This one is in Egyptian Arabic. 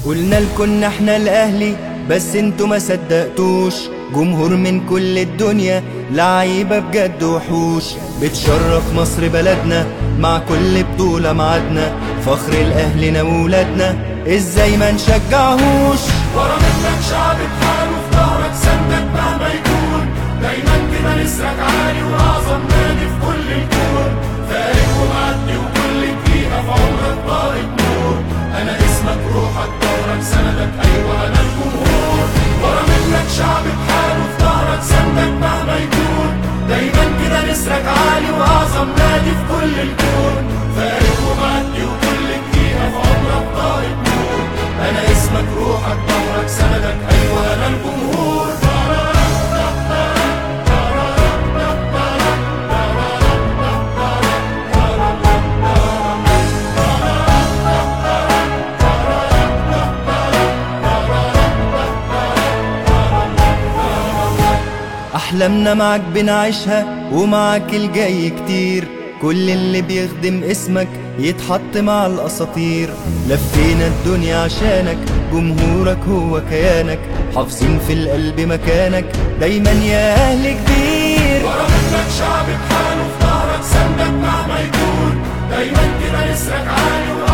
قلنا لكن احنا الاهلي بس انتوا ما صدقتوش جمهور من كل الدنيا لعيبة بجد وحوش بتشرف مصر بلدنا مع كل بطولة معادنا فخر الاهلنا وولادنا ازاي ما نشجعهوش ورا منك شعب بحاله في ظهرك سندك مهما يكون دايما كده نسرك عالي واعظم نادي في كل الكون فارق ومعدي وكل دقيقة في عمرك ضارب نور انا اسمك روحك دورك سندك ايوه انا الجمهور ورا منك شعب بحاله في ظهرك سندك مهما يكون دايما كده نسرك عالي واعظم نادي في كل الكون فارق ومعدي وكل دقيقة في عمرك ضارب نور انا اسمك روحك دورك سندك ايوه انا الجمهور احلامنا معاك بنعيشها ومعاك الجاي كتير كل اللي بيخدم اسمك يتحط مع الاساطير لفينا الدنيا عشانك جمهورك هو كيانك حافظين في القلب مكانك دايما يا اهل كبير ورا منك شعب بحاله في ظهرك سندك مهما يكون دايما كده نسرك عالي